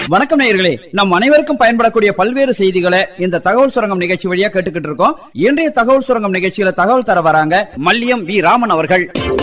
வணக்கம் நேயர்களே நம் அனைவருக்கும் பயன்படக்கூடிய பல்வேறு செய்திகளை இந்த தகவல் சுரங்கம் நிகழ்ச்சி வழியா கேட்டுக்கிட்டு இருக்கோம் இன்றைய தகவல் சுரங்கம் நிகழ்ச்சியில தகவல் தர வராங்க மல்லியம் வி ராமன் அவர்கள்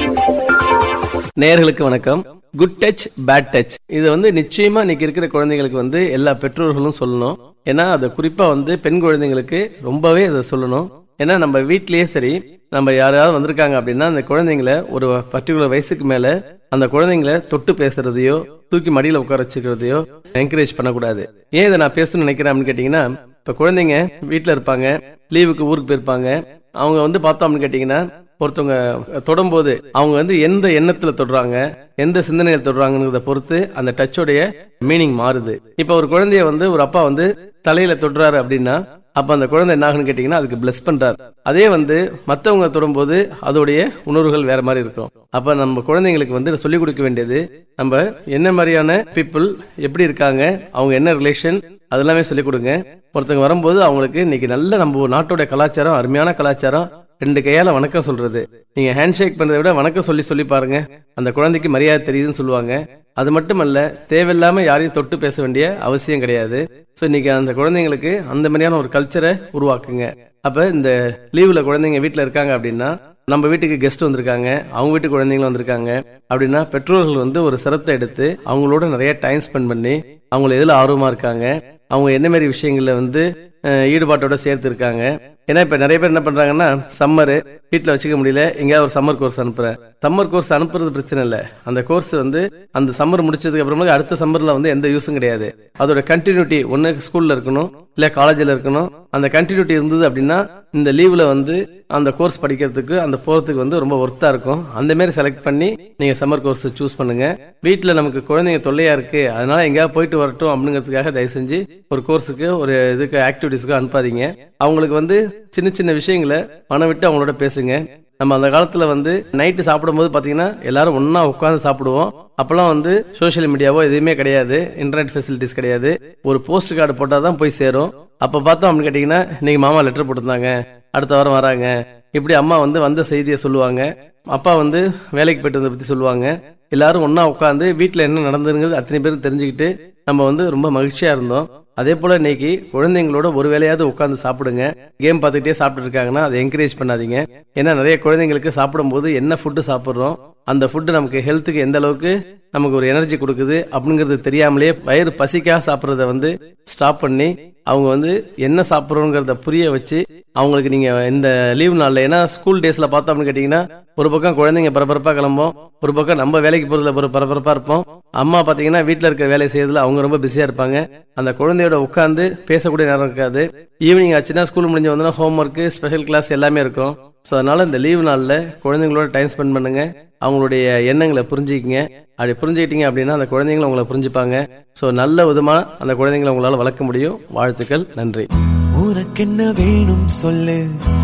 நேயர்களுக்கு வணக்கம் குட் டச் பேட் டச் இது வந்து நிச்சயமா இன்னைக்கு இருக்கிற குழந்தைங்களுக்கு வந்து எல்லா பெற்றோர்களும் சொல்லணும் ஏன்னா அதை குறிப்பா வந்து பெண் குழந்தைங்களுக்கு ரொம்பவே அதை சொல்லணும் ஏன்னா நம்ம வீட்லயே சரி நம்ம யாராவது வந்திருக்காங்க அப்படின்னா அந்த குழந்தைங்களை ஒரு பர்டிகுலர் வயசுக்கு மேல அந்த குழந்தைங்களை தொட்டு பேசுறதையோ தூக்கி மடியில உட்கார வச்சுக்கிறதையோ என்கரேஜ் பண்ணக்கூடாது ஏன் இதை நான் பேசணும்னு நினைக்கிறேன் அப்படின்னு கேட்டீங்கன்னா இப்ப குழந்தைங்க வீட்ல இருப்பாங்க லீவுக்கு ஊருக்கு போயிருப்பாங்க அவங்க வந்து பார்த்தோம் அப்படின்னு கேட்டீங்கன்னா ஒருத்தவங்க தொடும்போது அவங்க வந்து எந்த எண்ணத்துல தொடுறாங்க எந்த சிந்தனையில தொடுறாங்கிறத பொறுத்து அந்த டச்சோடைய மீனிங் மாறுது இப்ப ஒரு குழந்தைய வந்து ஒரு அப்பா வந்து தலையில தொடுறாரு அப்படின்னா அப்ப அந்த குழந்தை என்ன ஆகுன்னு கேட்டீங்கன்னா அதுக்கு பிளஸ் பண்றாரு அதே வந்து மத்தவங்க தொடும்போது அதோடைய உணர்வுகள் வேற மாதிரி இருக்கும் அப்ப நம்ம குழந்தைங்களுக்கு வந்து சொல்லிக் கொடுக்க வேண்டியது நம்ம என்ன மாதிரியான பீப்புள் எப்படி இருக்காங்க அவங்க என்ன ரிலேஷன் அதெல்லாமே சொல்லிக் கொடுங்க ஒருத்தவங்க வரும்போது அவங்களுக்கு இன்னைக்கு நல்ல நம்ம நாட்டோட கலாச்சாரம் அருமையான கலாச்சாரம் ரெண்டு கையால வணக்கம் சொல்றது நீங்க ஹேண்ட் ஷேக் பண்றதை விட வணக்கம் சொல்லி சொல்லி பாருங்க அந்த குழந்தைக்கு மரியாதை தெரியுதுன்னு சொல்லுவாங்க அது மட்டுமல்ல தேவையில்லாம யாரையும் தொட்டு பேச வேண்டிய அவசியம் கிடையாது ஸோ இன்னைக்கு அந்த குழந்தைங்களுக்கு அந்த மாதிரியான ஒரு கல்ச்சரை உருவாக்குங்க அப்ப இந்த லீவுல குழந்தைங்க வீட்ல இருக்காங்க அப்படின்னா நம்ம வீட்டுக்கு கெஸ்ட் வந்திருக்காங்க அவங்க வீட்டு குழந்தைங்களும் வந்திருக்காங்க அப்படின்னா பெற்றோர்கள் வந்து ஒரு சிரத்தை எடுத்து அவங்களோட நிறைய டைம் ஸ்பெண்ட் பண்ணி அவங்க எதுல ஆர்வமா இருக்காங்க அவங்க என்ன மாதிரி விஷயங்கள்ல வந்து அஹ், ஈடுபாட்டோட சேர்த்து இருக்காங்க ஏன்னா இப்ப நிறைய பேர் என்ன பண்றாங்கன்னா சம்மர் வீட்ல வச்சுக்க முடியல எங்கேயாவது ஒரு சம்மர் கோர்ஸ் அனுப்புறேன் சம்மர் கோர்ஸ் அனுப்புறது பிரச்சனை இல்ல அந்த கோர்ஸ் வந்து அந்த சம்மர் முடிச்சதுக்கு அப்புறமா அடுத்த சம்மர்ல வந்து எந்த யூஸும் கிடையாது அதோட கண்டினியூட்டி ஒன்னு ஸ்கூல்ல இருக்கணும் இல்ல காலேஜ்ல இருக்கணும் அந்த கண்டினியூட்டி இருந்தது அப்படின்னா இந்த லீவ்ல வந்து அந்த கோர்ஸ் படிக்கிறதுக்கு அந்த போறதுக்கு வந்து ரொம்ப ஒர்த்தா இருக்கும் அந்த மாதிரி செலக்ட் பண்ணி நீங்க சம்மர் கோர்ஸ் சூஸ் பண்ணுங்க வீட்ல நமக்கு குழந்தைங்க தொல்லையா இருக்கு அதனால எங்கேயாவது போயிட்டு வரட்டும் அப்படிங்கிறதுக்காக தயவு செஞ்சு ஒரு கோர்ஸுக்கு ஒரு இதுக்கு ஆக்டிவிட்டிஸ்க்கு அனுப்பாதீங்க அவங்களுக்கு வந்து சின்ன சின்ன விஷயங்களை மனம் விட்டு அவங்களோட பேசுங்க நம்ம அந்த காலத்துல வந்து நைட்டு சாப்பிடும்போது பாத்தீங்கன்னா எல்லாரும் ஒண்ணா உட்கார்ந்து சாப்பிடுவோம் அப்பெல்லாம் வந்து சோஷியல் மீடியாவோ எதுவுமே கிடையாது இன்டர்நெட் ஃபெசிலிட்டிஸ் கிடையாது ஒரு போஸ்ட் கார்டு போட்டால் தான் போய் சேரும் அப்ப பார்த்தோம் அப்படின்னு கேட்டீங்கன்னா இன்னைக்கு மாமா லெட்டர் போட்டிருந்தாங்க அடுத்த வாரம் வராங்க இப்படி அம்மா வந்து வந்த செய்தியை சொல்லுவாங்க அப்பா வந்து வேலைக்கு போயிட்டு வந்ததை பத்தி சொல்லுவாங்க எல்லாரும் ஒண்ணா உட்காந்து வீட்ல என்ன நடந்ததுங்கிறது அத்தனை பேரும் தெரிஞ்சுக்கிட்டு நம்ம வந்து ரொம்ப மகிழ்ச்சியா இருந்தோம் அதே போல இன்னைக்கு குழந்தைங்களோட ஒரு வேளையாவது உட்காந்து சாப்பிடுங்க கேம் பார்த்துக்கிட்டே சாப்பிட்டு இருக்காங்கன்னா அதை என்கரேஜ் பண்ணாதீங்க ஏன்னா நிறைய குழந்தைங்களுக்கு சாப்பிடும்போது என்ன ஃபுட்டு சாப்பிட்றோம் அந்த ஃபுட்டு நமக்கு ஹெல்த்துக்கு எந்த அளவுக்கு நமக்கு ஒரு எனர்ஜி கொடுக்குது அப்படிங்கிறது தெரியாமலே வயிறு பசிக்காக சாப்பிட்றத வந்து ஸ்டாப் பண்ணி அவங்க வந்து என்ன சாப்பிட்றோங்கிறத புரிய வச்சு அவங்களுக்கு நீங்க இந்த லீவ் நாள்ல ஏன்னா ஸ்கூல் டேஸ்ல பார்த்தோம் அப்படின்னு கேட்டீங்கன்னா ஒரு பக்கம் குழந்தைங்க பரபரப்பா கிளம்பும் ஒரு பக்கம் நம்ம வேலைக்கு போறதுல ஒரு பரபரப்பா இருப்போம் அம்மா பாத்தீங்கன்னா வீட்ல இருக்க வேலையை செய்யறதுல அவங்க ரொம்ப பிஸியா இருப்பாங்க அந்த குழந்தையோட உட்காந்து பேசக்கூடிய நேரம் இருக்காது ஈவினிங் ஆச்சுன்னா ஸ்கூல் முடிஞ்சு வந்தோன்னா ஹோம் ஒர்க்கு ஸ்பெஷல் கிளாஸ் எல்லாமே இருக்கும் ஸோ அதனால இந்த லீவ் நாளில் குழந்தைங்களோட டைம் ஸ்பெண்ட் பண்ணுங்க அவங்களுடைய எண்ணங்களை புரிஞ்சுக்கிங்க அப்படி புரிஞ்சுக்கிட்டீங்க அப்படின்னா அந்த குழந்தைங்களும் உங்களை புரிஞ்சுப்பாங்க ஸோ நல்ல விதமா அந்த குழந்தைங்களை உங்களால் வளர்க்க முடியும் வாழ்த்துக்கள் நன்றி உனக்கென்ன வேணும் சொல்லு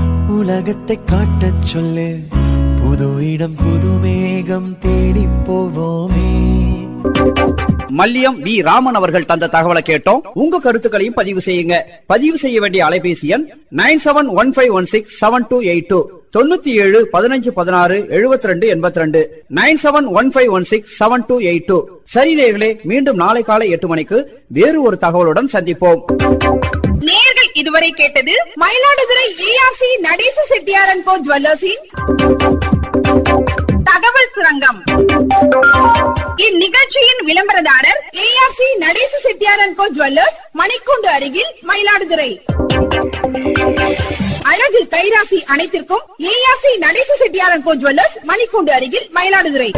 உலகத்தை காட்டச் சொல்லு புது இடம் புது மேகம் தேடி போவோமே மல்லியம் வி ராமன் அவர்கள் தந்த தகவலை கேட்டோம் உங்க கருத்துக்களையும் பதிவு செய்யுங்க பதிவு செய்ய வேண்டிய அலைபேசி எண் nine seven one five one six seven two eight two தொண்ணூத்தி ஏழு பதினஞ்சு பதினாறு எழுபத்தி ரெண்டு எண்பத்தி ரெண்டு nine seven one five one six seven two eight two சரி நேயர்களே மீண்டும் நாளை காலை எட்டு மணிக்கு வேறு ஒரு தகவலுடன் சந்திப்போம் நேயர்கள் இதுவரை கேட்டது மயிலாடுதுறை ஏஆர்சி நடேச செட்டியாரன் கோ ஜுவல்லர்ஸின் தகவல் சுரங்கம் இந்நிகழ்ச்சியின் விளம்பரதாரர் ஏஆர்சி நடேச செட்டியாரன் கோ ஜுவல்லர்ஸ் மணிக்கூண்டு அருகில் மயிலாடுதுறை அழகு கைராசி அனைத்திற்கும் ஏஆர்சி நடேச செட்டியாரன் கோ ஜுவல்லர்ஸ் மணிக்கூண்டு அருகில் மயிலாடுதுறை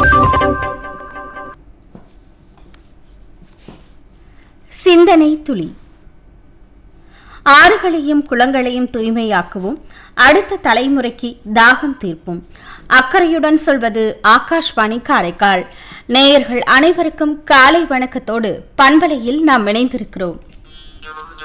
சிந்தனை துளி ஆறுகளையும் குளங்களையும் தூய்மையாக்குவோம் அடுத்த தலைமுறைக்கு தாகம் தீர்ப்போம் அக்கறையுடன் சொல்வது ஆகாஷ்வாணி காரைக்கால் நேயர்கள் அனைவருக்கும் காலை வணக்கத்தோடு பண்பலையில் நாம் இணைந்திருக்கிறோம்